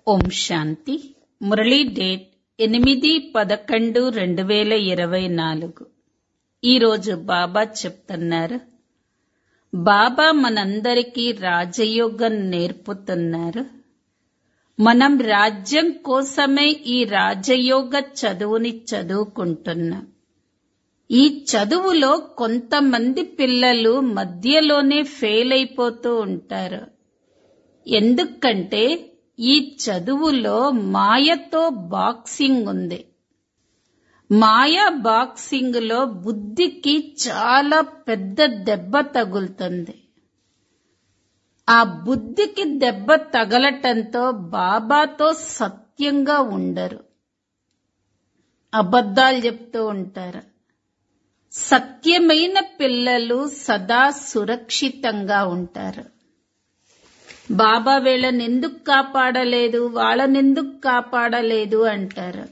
ఓం శాంతి Murali date ఎనిమిది పదకొండు రెండు వేల ఇరవై నాలుగు ఈరోజు బాబా చెప్తున్నారు బాబా మనందరికీ రాజయోగం నేర్పుతున్నారు మనం రాజ్యం కోసమే ఈ రాజయోగ చదువుని చదువుకుంటున్నాం ఈ చదువులో కొంతమంది పిల్లలు మధ్యలోనే ఫెయిల్ అయిపోతూ ఉంటారు ఎందుకంటే ఈ చదువులో మాయతో బాక్సింగ్ ఉంది మాయా బాక్సింగ్ లో బుద్ధికి చాలా పెద్ద దెబ్బ తగులుతుంది ఆ బుద్ధికి దెబ్బ తగలటంతో బాబాతో సత్యంగా ఉండరు అబద్ధాలు చెప్తూ ఉంటారు సత్యమైన పిల్లలు సదా సురక్షితంగా ఉంటారు బాబా వీళ్ళని ఎందుకు కాపాడలేదు వాళ్ళనెందుకు కాపాడలేదు అంటారు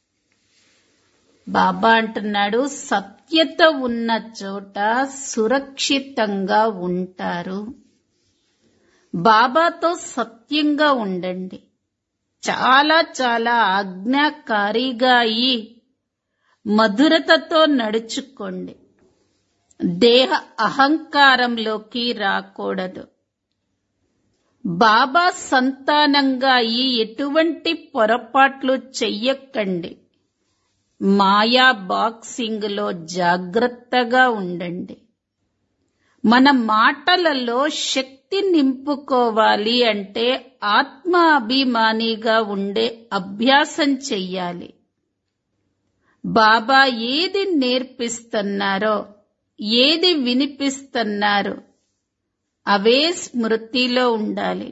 బాబా అంటున్నాడు సత్యత ఉన్న చోట సురక్షితంగా ఉంటారు బాబాతో సత్యంగా ఉండండి చాలా చాలా ఆజ్ఞాకారిగా అయి మధురతతో నడుచుకోండి దేహ అహంకారంలోకి రాకూడదు బాబా సంతానంగా అయి ఎటువంటి పొరపాట్లు చెయ్యకండి మాయా బాక్సింగ్ లో జాగ్రత్తగా ఉండండి మన మాటలలో శక్తి నింపుకోవాలి అంటే ఆత్మ అభిమానిగా ఉండే అభ్యాసం చెయ్యాలి బాబా ఏది నేర్పిస్తున్నారో ఏది వినిపిస్తున్నారో అవే స్మృతిలో ఉండాలి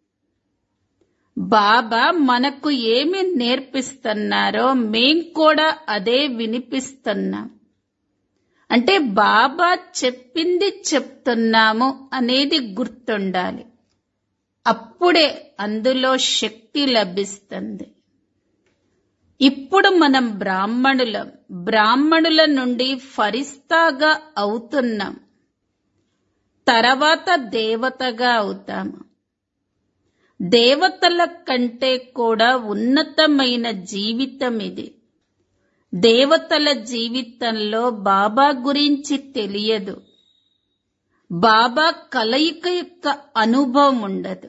బాబా మనకు ఏమి నేర్పిస్తున్నారో మేం కూడా అదే వినిపిస్తున్నాం అంటే బాబా చెప్పింది చెప్తున్నాము అనేది గుర్తుండాలి అప్పుడే అందులో శక్తి లభిస్తుంది ఇప్పుడు మనం బ్రాహ్మణులం బ్రాహ్మణుల నుండి ఫరిస్తాగా అవుతున్నాం తర్వాత దేవతగా అవుతాము దేవతల కంటే కూడా ఉన్నతమైన జీవితం ఇది దేవతల జీవితంలో బాబా గురించి తెలియదు బాబా కలయిక యొక్క అనుభవం ఉండదు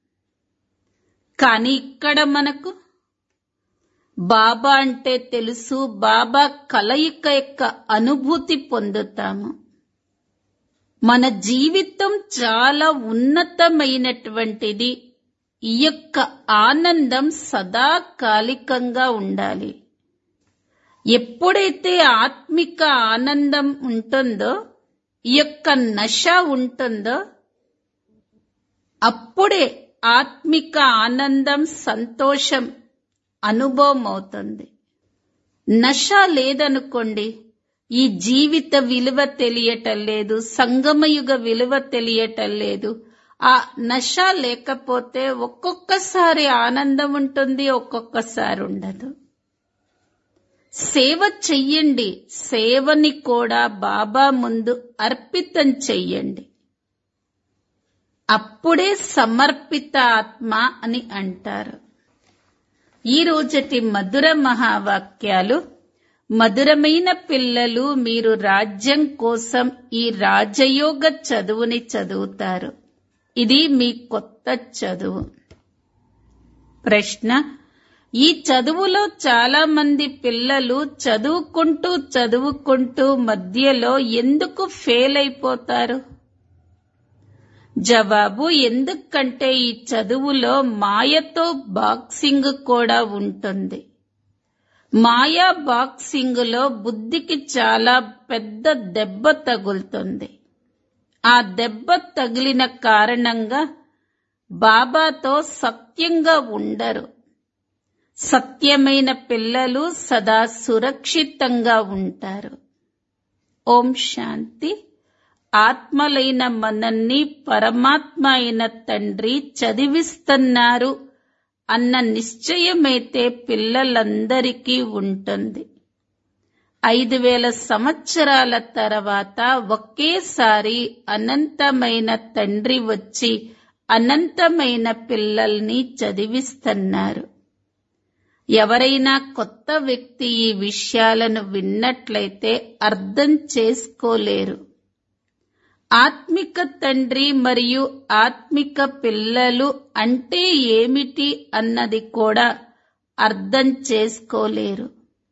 కానీ ఇక్కడ మనకు బాబా అంటే తెలుసు బాబా కలయిక యొక్క అనుభూతి పొందుతాము మన జీవితం చాలా ఉన్నతమైనటువంటిది ఈ యొక్క ఆనందం సదాకాలికంగా ఉండాలి ఎప్పుడైతే ఆత్మిక ఆనందం ఉంటుందో ఈ యొక్క నశ ఉంటుందో అప్పుడే ఆత్మిక ఆనందం సంతోషం అనుభవం అవుతుంది నశ లేదనుకోండి ఈ జీవిత విలువ తెలియటం లేదు సంగమయుగ విలువ తెలియటం లేదు ఆ నశ లేకపోతే ఒక్కొక్కసారి ఆనందం ఉంటుంది ఒక్కొక్కసారి ఉండదు సేవ చెయ్యండి సేవని కూడా బాబా ముందు అర్పితం చెయ్యండి అప్పుడే సమర్పిత ఆత్మ అని అంటారు ఈ రోజటి మధుర మహావాక్యాలు మధురమైన పిల్లలు మీరు రాజ్యం కోసం ఈ రాజయోగ చదువుని చదువుతారు ఇది మీ కొత్త చదువు ప్రశ్న ఈ చదువులో చాలా మంది పిల్లలు చదువుకుంటూ చదువుకుంటూ మధ్యలో ఎందుకు ఫెయిల్ అయిపోతారు జవాబు ఎందుకంటే ఈ చదువులో మాయతో బాక్సింగ్ కూడా ఉంటుంది మాయా బాక్సింగ్ లో బుద్ధికి చాలా పెద్ద దెబ్బ తగులుతుంది ఆ దెబ్బ తగిలిన కారణంగా బాబాతో సత్యంగా ఉండరు సత్యమైన పిల్లలు సదా సురక్షితంగా ఉంటారు ఓం శాంతి ఆత్మలైన మనల్ని పరమాత్మ అయిన తండ్రి చదివిస్తున్నారు అన్న నిశ్చయమైతే పిల్లలందరికీ ఉంటుంది ఐదు వేల సంవత్సరాల తర్వాత ఒకేసారి అనంతమైన తండ్రి వచ్చి అనంతమైన పిల్లల్ని చదివిస్తున్నారు ఎవరైనా కొత్త వ్యక్తి ఈ విషయాలను విన్నట్లయితే అర్థం చేసుకోలేరు ఆత్మిక తండ్రి మరియు ఆత్మిక పిల్లలు అంటే ఏమిటి అన్నది కూడా అర్థం చేసుకోలేరు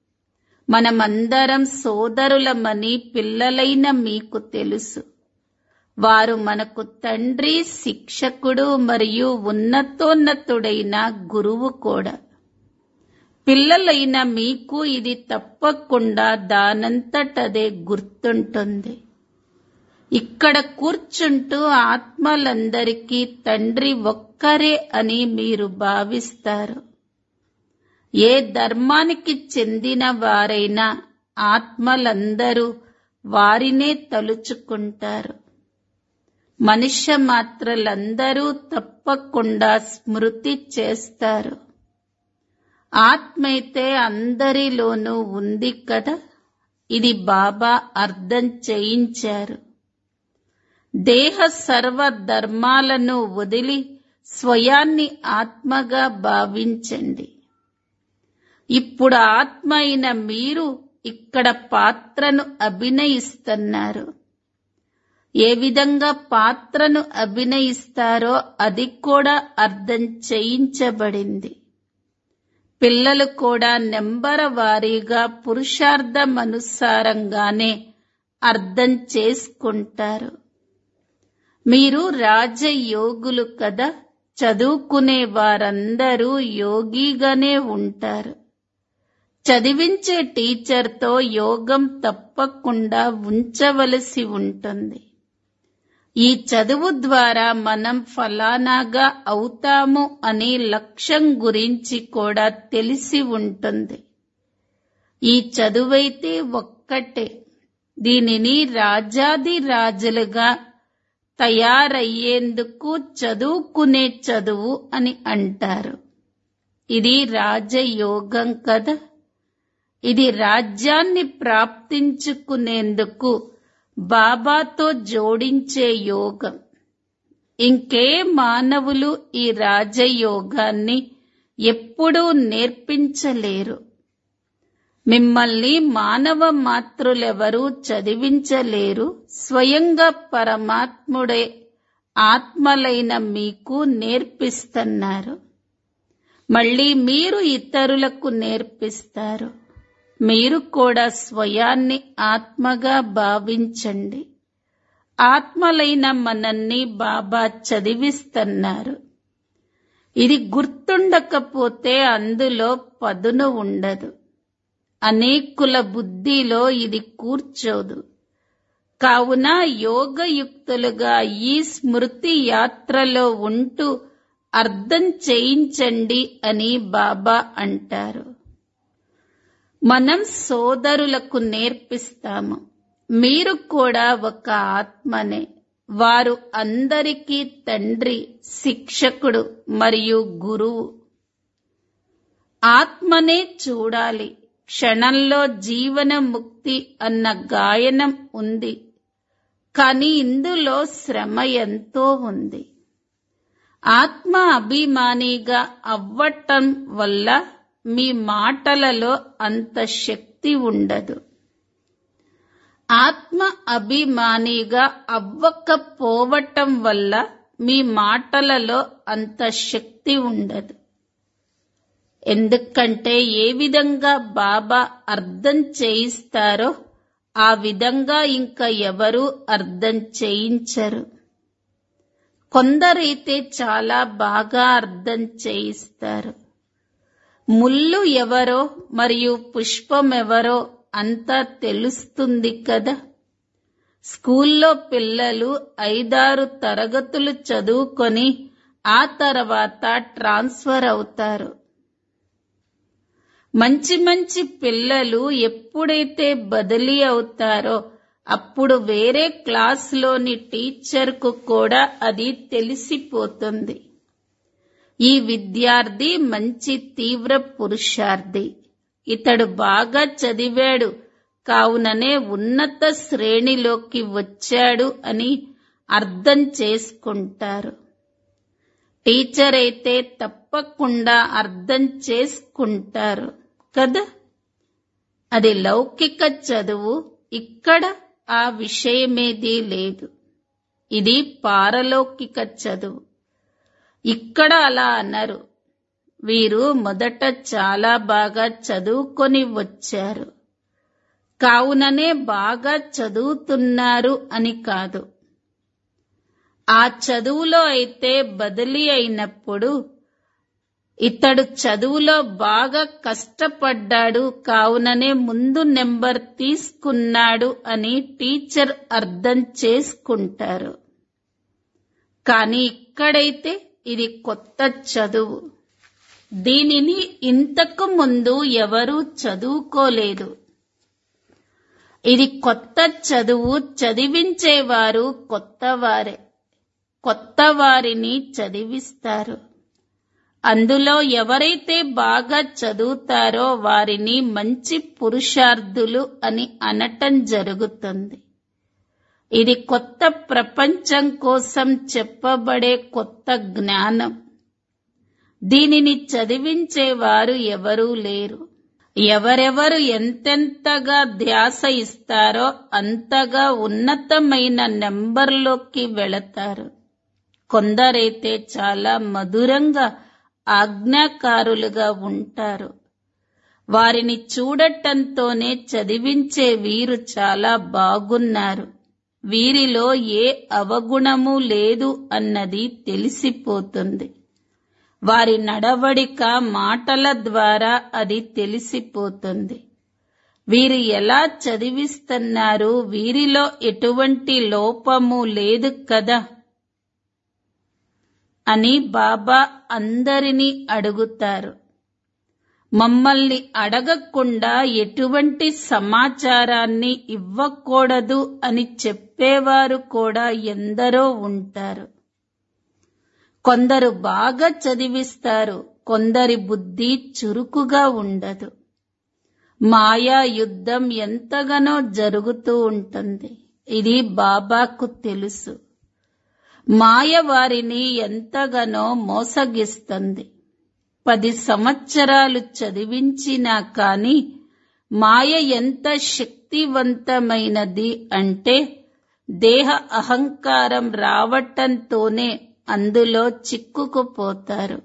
మనమందరం సోదరులమని పిల్లలైన మీకు తెలుసు వారు మనకు తండ్రి శిక్షకుడు మరియు ఉన్నతోన్నతుడైన గురువు కూడా పిల్లలైన మీకు ఇది తప్పకుండా దానంతటదే గుర్తుంటుంది ఇక్కడ కూర్చుంటూ ఆత్మలందరికీ తండ్రి ఒక్కరే అని మీరు భావిస్తారు ఏ ధర్మానికి చెందిన వారైనా ఆత్మలందరూ వారినే తలుచుకుంటారు మనుష్య మాత్రలందరూ తప్పకుండా స్మృతి చేస్తారు ఆత్మైతే అందరిలోనూ ఉంది కదా ఇది బాబా అర్థం చేయించారు దేహ సర్వ ధర్మాలను వదిలి స్వయాన్ని ఆత్మగా భావించండి ఇప్పుడు ఆత్మ అయిన మీరు ఇక్కడ పాత్రను అభినయిస్తున్నారు ఏ విధంగా పాత్రను అభినయిస్తారో అది కూడా అర్థం చేయించబడింది పిల్లలు కూడా నెంబర వారీగా పురుషార్థమనుసారంగానే అర్థం చేసుకుంటారు మీరు రాజయోగులు కదా చదువుకునే వారందరూ యోగిగానే ఉంటారు చదివించే టీచర్తో యోగం తప్పకుండా ఉంచవలసి ఉంటుంది ఈ చదువు ద్వారా మనం ఫలానాగా అవుతాము అనే లక్ష్యం గురించి కూడా తెలిసి ఉంటుంది ఈ చదువైతే ఒక్కటే దీనిని రాజాది రాజులుగా తయారయ్యేందుకు చదువుకునే చదువు అని అంటారు ఇది రాజయోగం కదా ఇది రాజ్యాన్ని ప్రాప్తించుకునేందుకు బాబాతో జోడించే యోగం ఇంకే మానవులు ఈ రాజయోగాన్ని ఎప్పుడూ నేర్పించలేరు మిమ్మల్ని మానవ మాతృలెవరూ చదివించలేరు స్వయంగా పరమాత్ముడే ఆత్మలైన మీకు నేర్పిస్తున్నారు మళ్ళీ మీరు ఇతరులకు నేర్పిస్తారు మీరు కూడా స్వయాన్ని ఆత్మగా భావించండి ఆత్మలైన మనల్ని బాబా చదివిస్తున్నారు ఇది గుర్తుండకపోతే అందులో పదును ఉండదు అనేకుల బుద్ధిలో ఇది కూర్చోదు కావున యోగయుక్తులుగా ఈ స్మృతి యాత్రలో ఉంటూ అర్థం చేయించండి అని బాబా అంటారు మనం సోదరులకు నేర్పిస్తాము మీరు కూడా ఒక ఆత్మనే వారు అందరికీ తండ్రి శిక్షకుడు మరియు గురువు ఆత్మనే చూడాలి క్షణంలో జీవన ముక్తి అన్న గాయనం ఉంది కానీ ఇందులో శ్రమ ఎంతో ఉంది ఆత్మ అభిమానిగా అవ్వటం వల్ల మీ మాటలలో అంత శక్తి ఉండదు ఆత్మ అభిమానిగా అవ్వకపోవటం వల్ల మీ మాటలలో అంత శక్తి ఉండదు ఎందుకంటే ఏ విధంగా బాబా అర్థం చేయిస్తారో ఆ విధంగా ఇంకా ఎవరూ అర్థం చేయించరు కొందరైతే చాలా బాగా అర్థం చేయిస్తారు ముళ్ళు ఎవరో మరియు పుష్పం ఎవరో అంతా తెలుస్తుంది కదా స్కూల్లో పిల్లలు ఐదారు తరగతులు చదువుకొని ఆ తర్వాత ట్రాన్స్ఫర్ అవుతారు మంచి మంచి పిల్లలు ఎప్పుడైతే బదిలీ అవుతారో అప్పుడు వేరే క్లాస్లోని టీచర్కు కూడా అది తెలిసిపోతుంది ఈ విద్యార్థి మంచి తీవ్ర పురుషార్థి ఇతడు బాగా చదివాడు కావుననే ఉన్నత శ్రేణిలోకి వచ్చాడు అని అర్థం చేసుకుంటారు టీచర్ అయితే తప్పకుండా అర్థం చేసుకుంటారు కదా అది లౌకిక చదువు ఇక్కడ ఆ విషయమేదీ లేదు ఇది పారలౌకిక చదువు ఇక్కడ అలా అనరు వీరు మొదట చాలా బాగా చదువుకొని వచ్చారు కావుననే బాగా చదువుతున్నారు అని కాదు ఆ చదువులో అయితే బదిలీ అయినప్పుడు ఇతడు చదువులో బాగా కష్టపడ్డాడు కావుననే ముందు నెంబర్ తీసుకున్నాడు అని టీచర్ అర్థం చేసుకుంటారు కానీ ఇక్కడైతే ఇది కొత్త చదువు దీనిని ఇంతకు ముందు ఎవరూ చదువుకోలేదు ఇది కొత్త చదువు చదివించేవారు కొత్తవారే కొత్త వారిని చదివిస్తారు అందులో ఎవరైతే బాగా చదువుతారో వారిని మంచి పురుషార్థులు అని అనటం జరుగుతుంది ఇది కొత్త ప్రపంచం కోసం చెప్పబడే కొత్త జ్ఞానం దీనిని చదివించేవారు ఎవరూ లేరు ఎవరెవరు ఎంతెంతగా ధ్యాస ఇస్తారో అంతగా ఉన్నతమైన నెంబర్లోకి వెళతారు కొందరైతే చాలా మధురంగా ఆజ్ఞాకారులుగా ఉంటారు వారిని చూడటంతోనే చదివించే వీరు చాలా బాగున్నారు వీరిలో ఏ అవగుణము లేదు అన్నది తెలిసిపోతుంది వారి నడవడిక మాటల ద్వారా అది తెలిసిపోతుంది వీరు ఎలా చదివిస్తున్నారు వీరిలో ఎటువంటి లోపము లేదు కదా అని బాబా అందరినీ అడుగుతారు మమ్మల్ని అడగకుండా ఎటువంటి సమాచారాన్ని ఇవ్వకూడదు అని చెప్పేవారు కూడా ఎందరో ఉంటారు కొందరు బాగా చదివిస్తారు కొందరి బుద్ధి చురుకుగా ఉండదు మాయా యుద్ధం ఎంతగానో జరుగుతూ ఉంటుంది ఇది బాబాకు తెలుసు మాయ వారిని ఎంతగానో మోసగిస్తుంది పది సంవత్సరాలు చదివించినా కాని మాయ ఎంత శక్తివంతమైనది అంటే దేహ అహంకారం రావటంతోనే అందులో చిక్కుకుపోతారు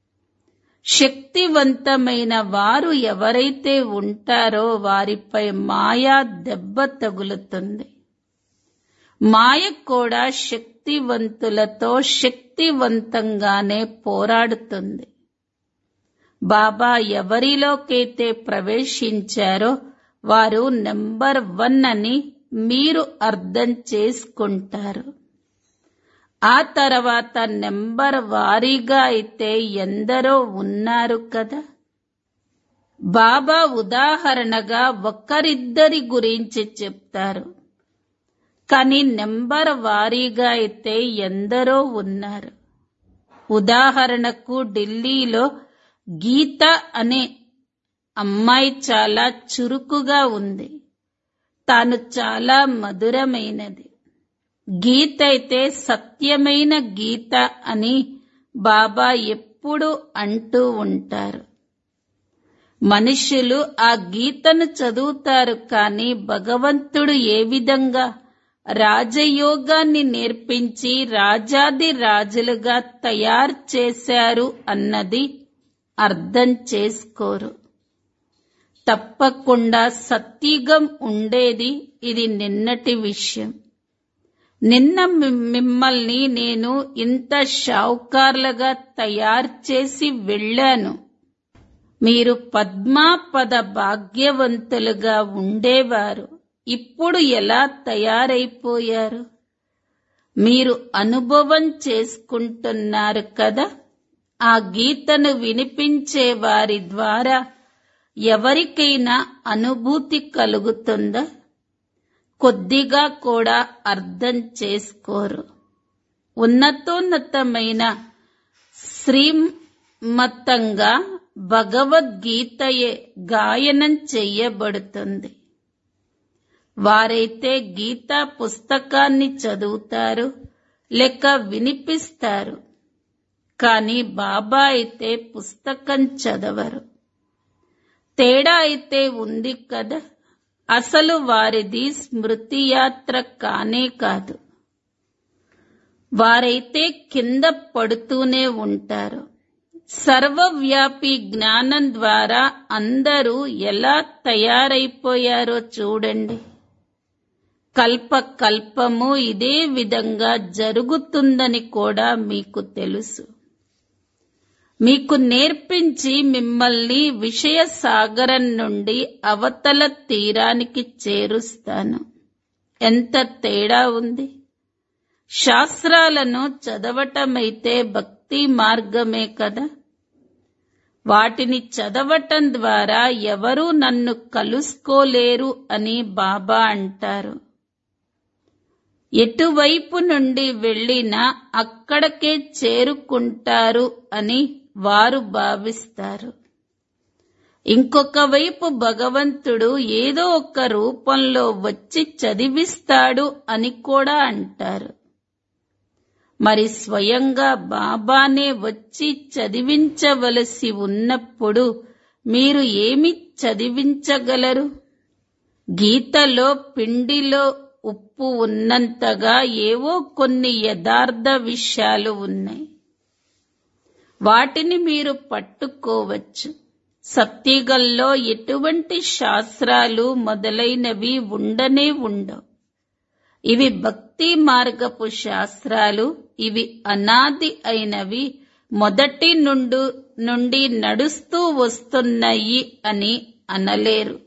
శక్తివంతమైన వారు ఎవరైతే ఉంటారో వారిపై మాయా దెబ్బ తగులుతుంది మాయ కూడా శక్తివంతులతో శక్తివంతంగానే పోరాడుతుంది బాబా ఎవరిలోకైతే ప్రవేశించారో వారు నెంబర్ వన్ అని మీరు అర్థం చేసుకుంటారు ఆ తర్వాత నెంబర్ వారీగా అయితే ఎందరో ఉన్నారు కదా బాబా ఉదాహరణగా ఒక్కరిద్దరి గురించి చెప్తారు కానీ నెంబర్ వారీగా అయితే ఎందరో ఉన్నారు ఉదాహరణకు ఢిల్లీలో గీత అనే అమ్మాయి చాలా చురుకుగా ఉంది తాను చాలా మధురమైనది గీత అయితే సత్యమైన గీత అని బాబా ఎప్పుడు అంటూ ఉంటారు మనుషులు ఆ గీతను చదువుతారు కానీ భగవంతుడు ఏ విధంగా రాజయోగాన్ని నేర్పించి రాజాది రాజులుగా తయారు చేశారు అన్నది అర్థం చేసుకోరు తప్పకుండా సత్యుగం ఉండేది ఇది నిన్నటి విషయం నిన్న మిమ్మల్ని నేను ఇంత షావుకార్లుగా తయారు చేసి వెళ్ళాను మీరు పద్మాపద భాగ్యవంతులుగా ఉండేవారు ఇప్పుడు ఎలా తయారైపోయారు మీరు అనుభవం చేసుకుంటున్నారు కదా ఆ గీతను వినిపించే వారి ద్వారా ఎవరికైనా అనుభూతి కలుగుతుందా కొద్దిగా కూడా అర్థం చేసుకోరు ఉన్నతోన్నతమైన శ్రీమత్తంగా భగవద్గీతయే గాయనం చెయ్యబడుతుంది వారైతే గీతా పుస్తకాన్ని చదువుతారు లేక వినిపిస్తారు కానీ బాబా అయితే పుస్తకం చదవరు తేడా అయితే ఉంది కదా అసలు వారిది స్మృతి యాత్ర కానే కాదు వారైతే కింద పడుతూనే ఉంటారు సర్వవ్యాపి జ్ఞానం ద్వారా అందరూ ఎలా తయారైపోయారో చూడండి కల్ప కల్పము ఇదే విధంగా జరుగుతుందని కూడా మీకు తెలుసు మీకు నేర్పించి మిమ్మల్ని విషయ సాగరం నుండి అవతల తీరానికి చేరుస్తాను ఎంత తేడా ఉంది శాస్త్రాలను చదవటమైతే భక్తి మార్గమే కదా వాటిని చదవటం ద్వారా ఎవరూ నన్ను కలుసుకోలేరు అని బాబా అంటారు ఎటువైపు నుండి వెళ్ళినా అక్కడికే చేరుకుంటారు అని వారు భావిస్తారు ఇంకొక వైపు భగవంతుడు ఏదో ఒక రూపంలో వచ్చి చదివిస్తాడు అని కూడా అంటారు మరి స్వయంగా బాబానే వచ్చి చదివించవలసి ఉన్నప్పుడు మీరు ఏమి చదివించగలరు గీతలో పిండిలో ఉప్పు ఉన్నంతగా ఏవో కొన్ని యథార్థ విషయాలు ఉన్నాయి వాటిని మీరు పట్టుకోవచ్చు సత్యగల్లో ఎటువంటి శాస్త్రాలు మొదలైనవి ఉండనే ఉండవు ఇవి భక్తి మార్గపు శాస్త్రాలు ఇవి అనాది అయినవి మొదటి నుండు నుండి నడుస్తూ వస్తున్నాయి అని అనలేరు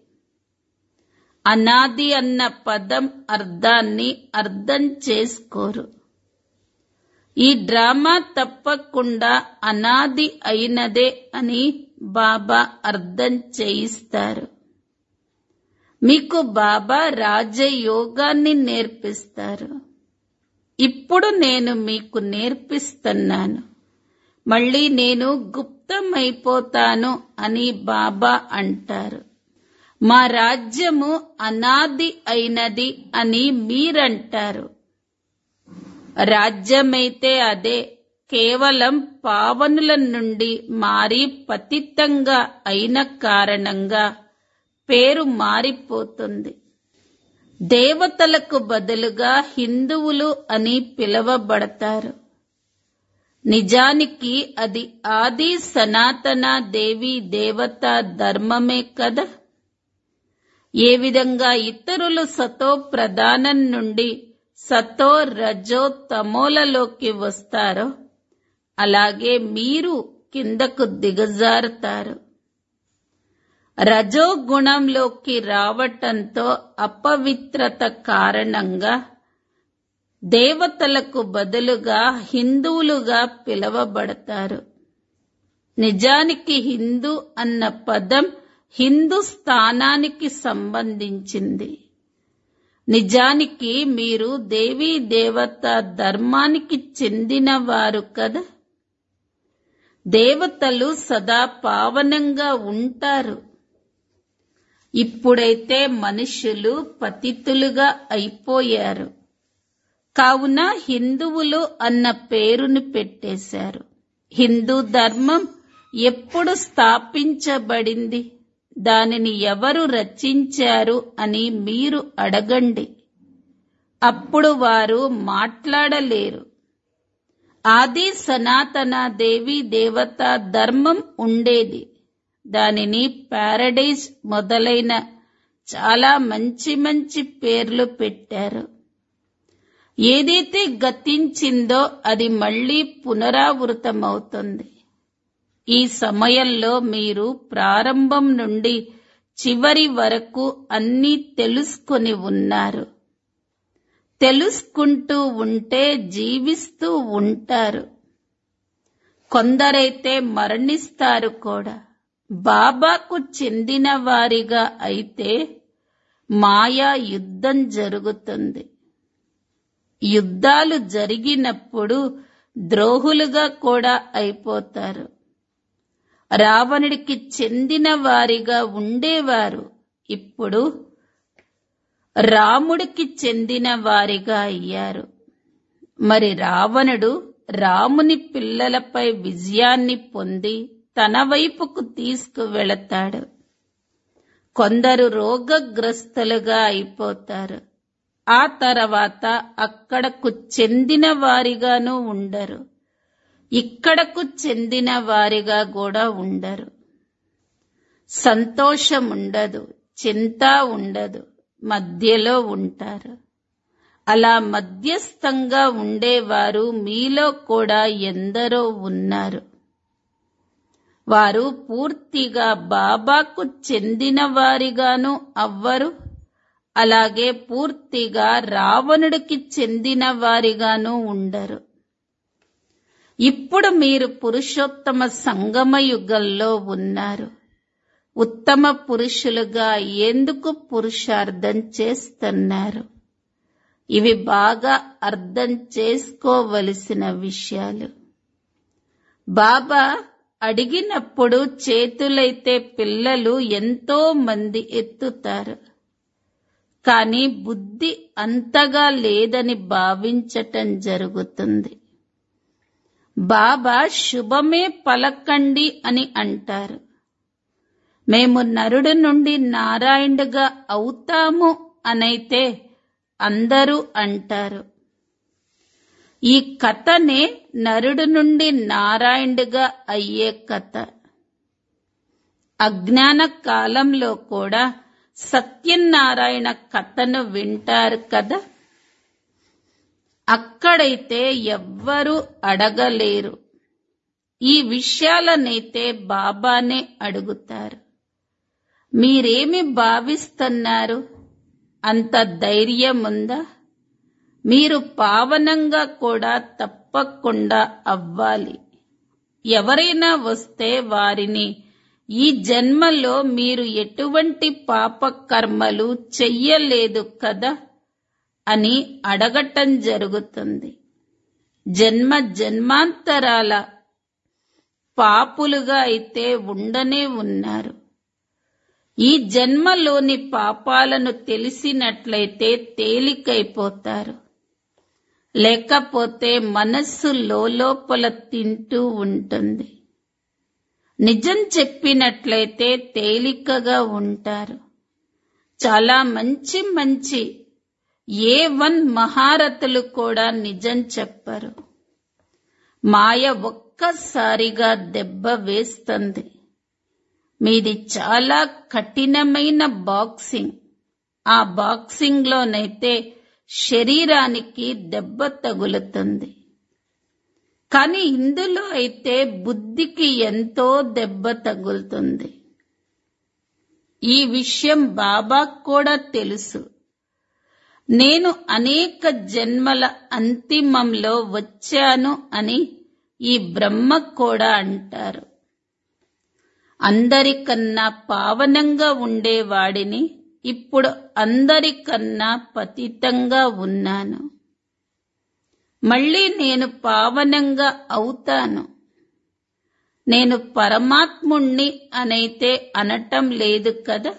అనాది అన్న పదం అర్థాన్ని అర్థం చేసుకోరు ఈ డ్రామా తప్పకుండా అనాది అయినదే అని బాబా అర్థం చేయిస్తారు మీకు బాబా రాజయోగాన్ని నేర్పిస్తారు ఇప్పుడు నేను మీకు నేర్పిస్తున్నాను మళ్ళీ నేను గుప్తమైపోతాను అని బాబా అంటారు మా రాజ్యము అనాది అయినది అని మీరంటారు రాజ్యమైతే అదే కేవలం పావనుల నుండి మారి పతితంగా అయిన కారణంగా పేరు మారిపోతుంది దేవతలకు బదులుగా హిందువులు అని పిలువబడతారు నిజానికి అది ఆది సనాతన దేవి దేవత ధర్మమే కదా ఏ విధంగా ఇతరులు సతో ప్రధానం నుండి సతో రజో తమోలలోకి వస్తారో అలాగే మీరు కిందకు దిగజారుతారు రజో గుణంలోకి రావటంతో అపవిత్రత కారణంగా దేవతలకు బదులుగా హిందువులుగా పిలువబడతారు నిజానికి హిందూ అన్న పదం హిందుస్థానానికి సంబంధించింది నిజానికి మీరు దేవీ దేవత ధర్మానికి చెందినవారు కదా దేవతలు సదా పావనంగా ఉంటారు ఇప్పుడైతే మనుషులు పతితులుగా అయిపోయారు కావున హిందువులు అన్న పేరును పెట్టేశారు హిందూ ధర్మం ఎప్పుడు స్థాపించబడింది దానిని ఎవరు రచించారు అని మీరు అడగండి అప్పుడు వారు మాట్లాడలేరు ఆది సనాతన దేవి దేవత ధర్మం ఉండేది దానిని పారడైజ్ మొదలైన చాలా మంచి మంచి పేర్లు పెట్టారు ఏదైతే గతించిందో అది మళ్ళీ పునరావృతమవుతుంది ఈ సమయంలో మీరు ప్రారంభం నుండి చివరి వరకు అన్నీ తెలుసుకొని ఉన్నారు తెలుసుకుంటూ ఉంటే జీవిస్తూ ఉంటారు కొందరైతే మరణిస్తారు కూడా బాబాకు చెందిన వారిగా అయితే మాయా యుద్ధం జరుగుతుంది యుద్ధాలు జరిగినప్పుడు ద్రోహులుగా కూడా అయిపోతారు రావణుడికి చెందిన వారిగా ఉండేవారు ఇప్పుడు రాముడికి చెందిన వారిగా అయ్యారు మరి రావణుడు రాముని పిల్లలపై విజయాన్ని పొంది తన వైపుకు తీసుకువెళతాడు కొందరు రోగగ్రస్తులుగా అయిపోతారు ఆ తర్వాత అక్కడకు చెందిన వారిగాను ఉండరు ఇక్కడకు చెందిన వారిగా కూడా ఉండరు సంతోషం ఉండదు చింత ఉండదు మధ్యలో ఉంటారు అలా మధ్యస్థంగా ఉండేవారు మీలో కూడా ఎందరో ఉన్నారు వారు పూర్తిగా బాబాకు చెందిన వారిగాను అవ్వరు అలాగే పూర్తిగా రావణుడికి చెందిన వారిగాను ఉండరు ఇప్పుడు మీరు పురుషోత్తమ సంగమ యుగంలో ఉన్నారు ఉత్తమ పురుషులుగా ఎందుకు పురుషార్థం చేస్తున్నారు ఇవి బాగా అర్థం చేసుకోవలసిన విషయాలు బాబా అడిగినప్పుడు చేతులైతే పిల్లలు ఎంతో మంది ఎత్తుతారు కానీ బుద్ధి అంతగా లేదని భావించటం జరుగుతుంది బాబా శుభమే పలకండి అని అంటారు మేము నరుడు నుండి నారాయణుడుగా అవుతాము అనైతే అందరూ అంటారు ఈ కథనే నరుడు నుండి నారాయణుడుగా అయ్యే కథ అజ్ఞాన కాలంలో కూడా సత్యనారాయణ కథను వింటారు కదా అక్కడైతే ఎవ్వరూ అడగలేరు ఈ విషయాలనైతే బాబానే అడుగుతారు మీరేమి భావిస్తున్నారు అంత ధైర్యం ఉందా మీరు పావనంగా కూడా తప్పకుండా అవ్వాలి ఎవరైనా వస్తే వారిని ఈ జన్మలో మీరు ఎటువంటి పాప కర్మలు చెయ్యలేదు కదా అని అడగటం జరుగుతుంది జన్మ జన్మాంతరాల పాపులుగా అయితే ఉండనే ఉన్నారు ఈ జన్మలోని పాపాలను తెలిసినట్లయితే తేలికైపోతారు లేకపోతే మనస్సు లోపల తింటూ ఉంటుంది నిజం చెప్పినట్లయితే తేలికగా ఉంటారు చాలా మంచి మంచి ఏ వన్ మహారథులు కూడా నిజం చెప్పరు మాయ ఒక్కసారిగా దెబ్బ వేస్తుంది మీది చాలా కఠినమైన బాక్సింగ్ ఆ బాక్సింగ్ లోనైతే శరీరానికి దెబ్బ తగులుతుంది కానీ ఇందులో అయితే బుద్ధికి ఎంతో దెబ్బ తగులుతుంది ఈ విషయం బాబా కూడా తెలుసు నేను అనేక జన్మల అంతిమంలో వచ్చాను అని ఈ బ్రహ్మ కూడా అంటారు అందరికన్నా పావనంగా ఉండేవాడిని ఇప్పుడు అందరికన్నా పతితంగా ఉన్నాను మళ్ళీ నేను పావనంగా అవుతాను నేను పరమాత్ముణ్ణి అనైతే అనటం లేదు కదా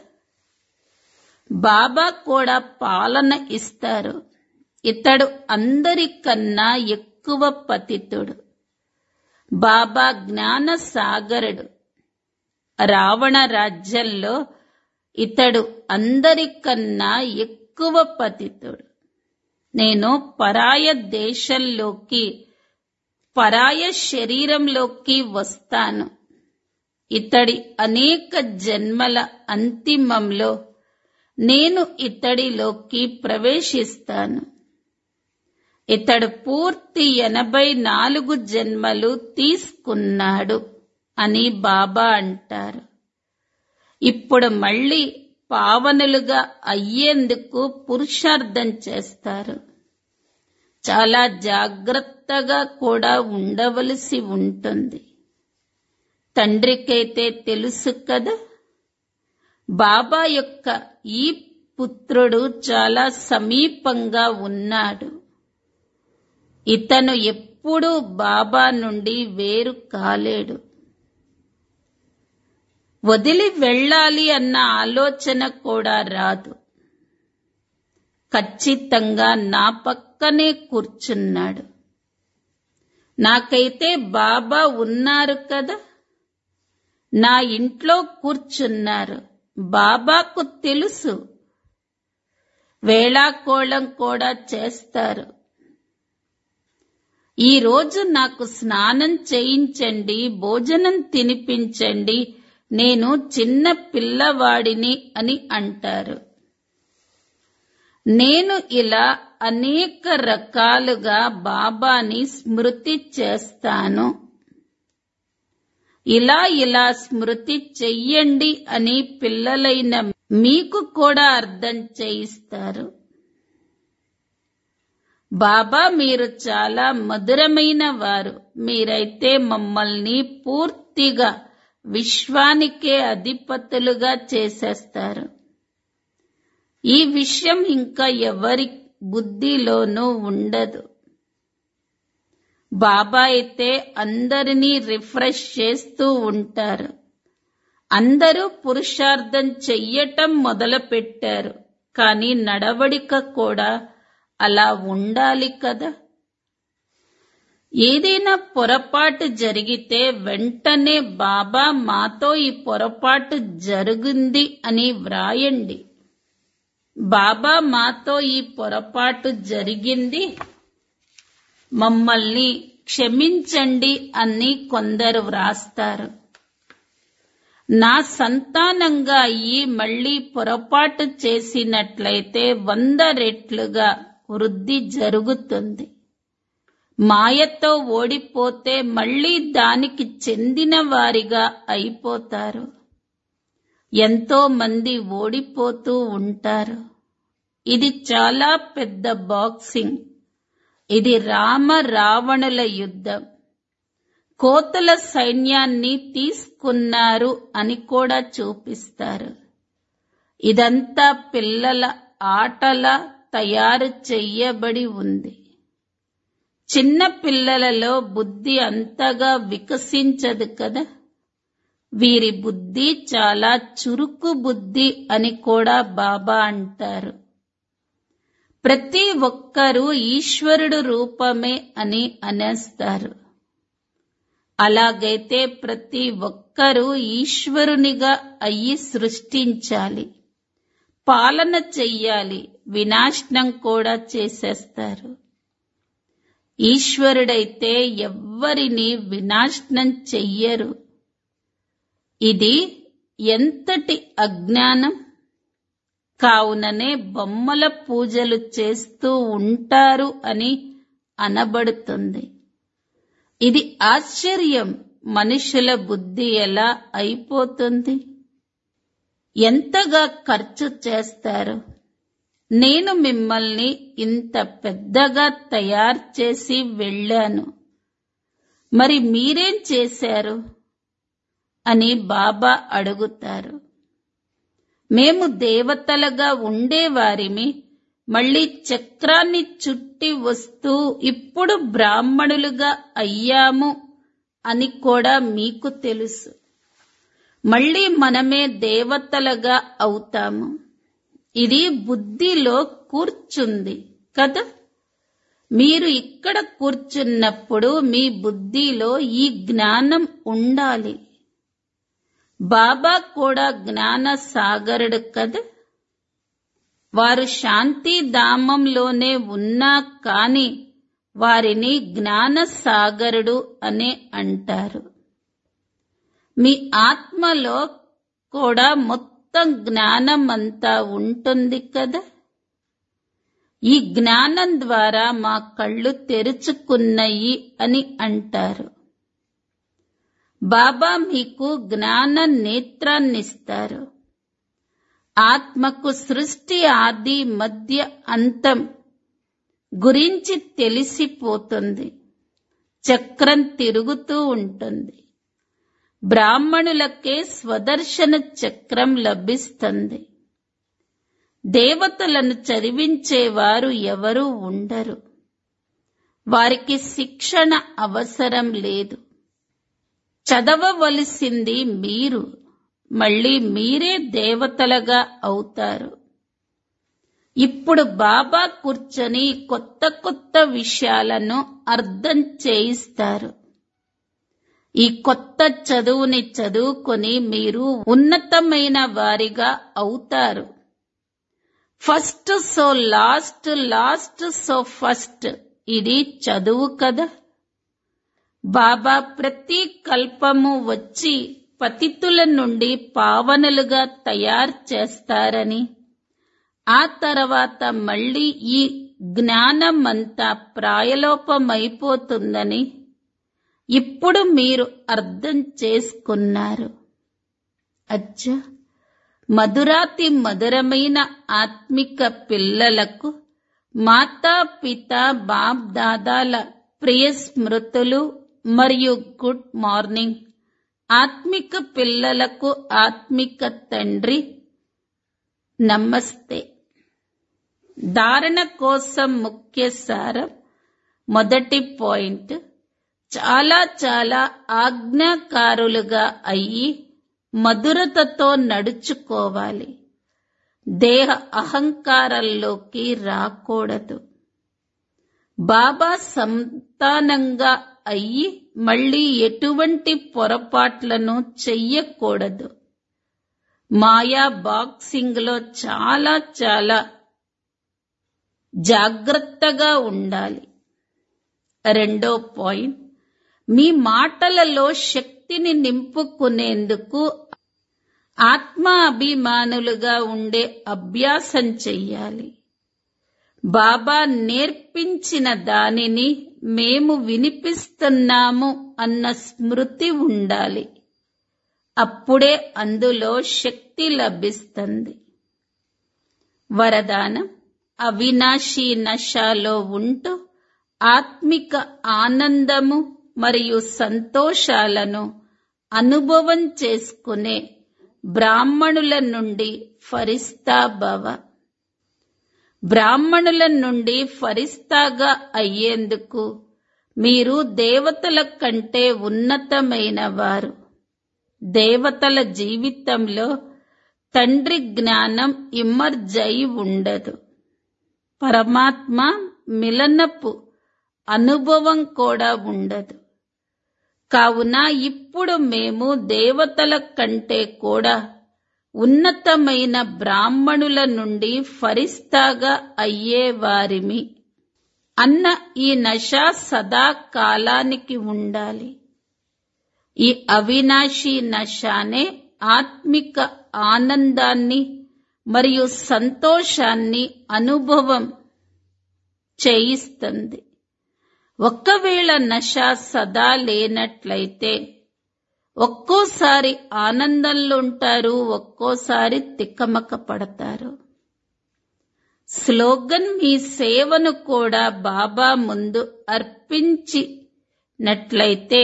బాబా కూడా పాలన ఇస్తారు ఇతడు అందరికన్నా ఎక్కువ పతితుడు బాబా జ్ఞాన సాగరుడు రావణ రాజ్యంలో ఇతడు అందరికన్నా ఎక్కువ పతితుడు నేను పరాయ దేశంలోకి పరాయ శరీరంలోకి వస్తాను ఇతడి అనేక జన్మల అంతిమంలో నేను ఇతడిలోకి ప్రవేశిస్తాను ఇతడు పూర్తి ఎనభై నాలుగు జన్మలు తీసుకున్నాడు అని బాబా అంటారు ఇప్పుడు మళ్ళీ పావనులుగా అయ్యేందుకు పురుషార్థం చేస్తారు చాలా జాగ్రత్తగా కూడా ఉండవలసి ఉంటుంది తండ్రికైతే తెలుసు కదా బాబా యొక్క ఈ పుత్రుడు చాలా సమీపంగా ఉన్నాడు ఇతను ఎప్పుడూ బాబా నుండి వేరు కాలేడు వదిలి వెళ్ళాలి అన్న ఆలోచన కూడా రాదు ఖచ్చితంగా నా పక్కనే కూర్చున్నాడు నాకైతే బాబా ఉన్నారు కదా నా ఇంట్లో కూర్చున్నారు బాబాకు తెలుసు వేళాకోళం కూడా చేస్తారు ఈ రోజు నాకు స్నానం చేయించండి భోజనం తినిపించండి నేను చిన్న పిల్లవాడిని అని అంటారు నేను ఇలా అనేక రకాలుగా బాబాని స్మృతి చేస్తాను ఇలా ఇలా స్మృతి చెయ్యండి అని పిల్లలైన మీకు కూడా అర్థం చేయిస్తారు బాబా మీరు చాలా మధురమైన వారు మీరైతే మమ్మల్ని పూర్తిగా విశ్వానికే అధిపతులుగా చేసేస్తారు ఈ విషయం ఇంకా ఎవరి బుద్ధిలోనూ ఉండదు బాబా అయితే అందరినీ రిఫ్రెష్ చేస్తూ ఉంటారు అందరూ పురుషార్థం చెయ్యటం మొదలుపెట్టారు కానీ నడవడిక కూడా అలా ఉండాలి కదా ఏదైనా పొరపాటు జరిగితే వెంటనే బాబా మాతో ఈ పొరపాటు జరిగింది అని వ్రాయండి బాబా మాతో ఈ పొరపాటు జరిగింది మమ్మల్ని క్షమించండి అని కొందరు వ్రాస్తారు నా సంతానంగా అయ్యి మళ్ళీ పొరపాటు చేసినట్లయితే వంద రెట్లుగా వృద్ధి జరుగుతుంది మాయతో ఓడిపోతే మళ్ళీ దానికి చెందిన వారిగా అయిపోతారు ఎంతో మంది ఓడిపోతూ ఉంటారు ఇది చాలా పెద్ద బాక్సింగ్ ఇది రామ రావణుల యుద్ధం కోతల సైన్యాన్ని తీసుకున్నారు అని కూడా చూపిస్తారు ఇదంతా పిల్లల ఆటలా తయారు చెయ్యబడి ఉంది చిన్న పిల్లలలో బుద్ధి అంతగా వికసించదు కదా వీరి బుద్ధి చాలా చురుకు బుద్ధి అని కూడా బాబా అంటారు ప్రతి ఒక్కరూ ఈశ్వరుడు రూపమే అని అనేస్తారు అలాగైతే ప్రతి ఒక్కరూ ఈశ్వరునిగా అయ్యి సృష్టించాలి పాలన చెయ్యాలి వినాశనం కూడా చేసేస్తారు ఈశ్వరుడైతే ఎవ్వరిని వినాశనం చెయ్యరు ఇది ఎంతటి అజ్ఞానం కావుననే బొమ్మల పూజలు చేస్తూ ఉంటారు అని అనబడుతుంది ఇది ఆశ్చర్యం మనుషుల బుద్ధి ఎలా అయిపోతుంది ఎంతగా ఖర్చు చేస్తారు నేను మిమ్మల్ని ఇంత పెద్దగా తయారు చేసి వెళ్ళాను మరి మీరేం చేశారు అని బాబా అడుగుతారు మేము దేవతలుగా ఉండేవారిమి మళ్ళీ చక్రాన్ని చుట్టి వస్తూ ఇప్పుడు బ్రాహ్మణులుగా అయ్యాము అని కూడా మీకు తెలుసు మళ్ళీ మనమే దేవతలుగా అవుతాము ఇది బుద్ధిలో కూర్చుంది కదా మీరు ఇక్కడ కూర్చున్నప్పుడు మీ బుద్ధిలో ఈ జ్ఞానం ఉండాలి బాబా కూడా జ్ఞాన సాగరుడు కదా వారు శాంతి ధామంలోనే ఉన్నా కాని వారిని జ్ఞాన సాగరుడు అనే అంటారు మీ ఆత్మలో కూడా మొత్తం జ్ఞానం అంతా ఉంటుంది కదా ఈ జ్ఞానం ద్వారా మా కళ్ళు తెరుచుకున్నాయి అని అంటారు బాబా మీకు జ్ఞాన నేత్రాన్నిస్తారు ఆత్మకు సృష్టి ఆది మధ్య అంతం గురించి తెలిసిపోతుంది చక్రం తిరుగుతూ ఉంటుంది బ్రాహ్మణులకే స్వదర్శన చక్రం లభిస్తుంది దేవతలను చదివించేవారు ఎవరూ ఉండరు వారికి శిక్షణ అవసరం లేదు చదవవలసింది మీరు మళ్ళీ మీరే దేవతలుగా అవుతారు ఇప్పుడు బాబా కూర్చొని కొత్త కొత్త విషయాలను అర్థం చేయిస్తారు ఈ కొత్త చదువుని చదువుకొని మీరు ఉన్నతమైన వారిగా అవుతారు first so last last so first ఇది చదువు కదా బాబా ప్రతి కల్పము వచ్చి పతితుల నుండి పావనలుగా తయారు చేస్తారని ఆ తర్వాత మళ్ళీ ఈ జ్ఞానమంతా ప్రాయలోపమైపోతుందని ఇప్పుడు మీరు అర్థం చేసుకున్నారు అచ్చా మధురాతి మధురమైన ఆత్మిక పిల్లలకు మాతా పిత బాప్ దాదాల ప్రియ స్మృతులు మరియు గుడ్ మార్నింగ్ ఆత్మిక పిల్లలకు ఆత్మిక తండ్రి నమస్తే ధారణ కోసం ముఖ్య సారం మొదటి పాయింట్ చాలా చాలా ఆజ్ఞాకారులుగా అయ్యి మధురతతో నడుచుకోవాలి దేహ అహంకారంలోకి రాకూడదు బాబా సంతానంగా అయ్యి మళ్ళీ ఎటువంటి పొరపాట్లను చెయ్యకూడదు మాయా బాక్సింగ్ లో చాలా చాలా జాగ్రత్తగా ఉండాలి రెండో పాయింట్ మీ మాటలలో శక్తిని నింపుకునేందుకు ఆత్మ అభిమానులుగా ఉండే అభ్యాసం చెయ్యాలి బాబా నేర్పించిన దానిని మేము వినిపిస్తున్నాము అన్న స్మృతి ఉండాలి అప్పుడే అందులో శక్తి లభిస్తుంది వరదానం అవినాశీ నశాలో ఉంటూ ఆత్మిక ఆనందము మరియు సంతోషాలను అనుభవం చేసుకునే బ్రాహ్మణుల నుండి ఫరిస్తా భవ బ్రాహ్మణుల నుండి ఫరిస్తాగా అయ్యేందుకు మీరు దేవతల కంటే ఉన్నతమైన వారు దేవతల జీవితంలో తండ్రి జ్ఞానం ఇమ్మర్జై ఉండదు పరమాత్మ మిలనపు అనుభవం కూడా ఉండదు కావున ఇప్పుడు మేము దేవతల కంటే కూడా ఉన్నతమైన బ్రాహ్మణుల నుండి ఫరిస్తాగా అయ్యేవారిమి అన్న ఈ నశ సదా కాలానికి ఉండాలి ఈ అవినాశి నశానే ఆత్మిక ఆనందాన్ని మరియు సంతోషాన్ని అనుభవం చేయిస్తుంది ఒక్కవేళ నశ సదా లేనట్లయితే ఒక్కోసారి ఆనందంలో ఉంటారు ఒక్కోసారి తిక్కమక్క పడతారు స్లోగన్ మీ సేవను కూడా బాబా ముందు అర్పించినట్లయితే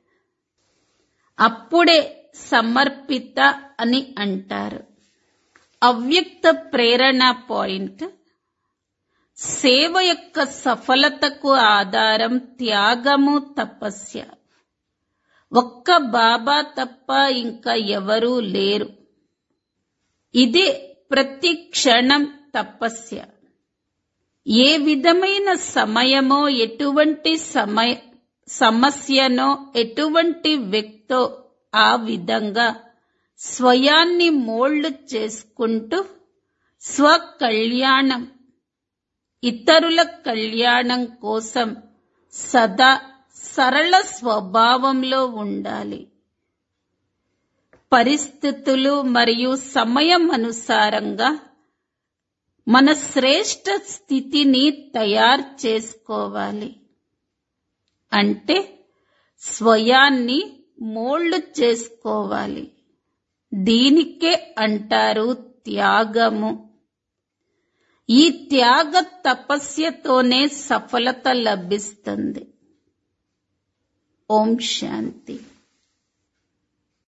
అప్పుడే సమర్పిత అని అంటారు అవ్యక్త ప్రేరణ పాయింట్ సేవ యొక్క సఫలతకు ఆధారం త్యాగము తపస్య ఒక్క బాబా తప్ప ఇంకా ఎవరూ లేరు ఇదే ప్రతి క్షణం తపస్య ఏ విధమైన సమయమో ఎటువంటి సమయ సమస్యనో ఎటువంటి వ్యక్తో ఆ విధంగా స్వయాన్ని మోల్డ్ చేసుకుంటూ స్వకళ్యాణం ఇతరుల కళ్యాణం కోసం సదా సరళ స్వభావంలో ఉండాలి పరిస్థితులు మరియు సమయం అనుసారంగా మన శ్రేష్ట స్థితిని తయారు చేసుకోవాలి అంటే స్వయాన్ని మోల్డ్ చేసుకోవాలి దీనికే అంటారు త్యాగము ఈ త్యాగ తపస్యతోనే సఫలత లభిస్తుంది ఓం శాంతి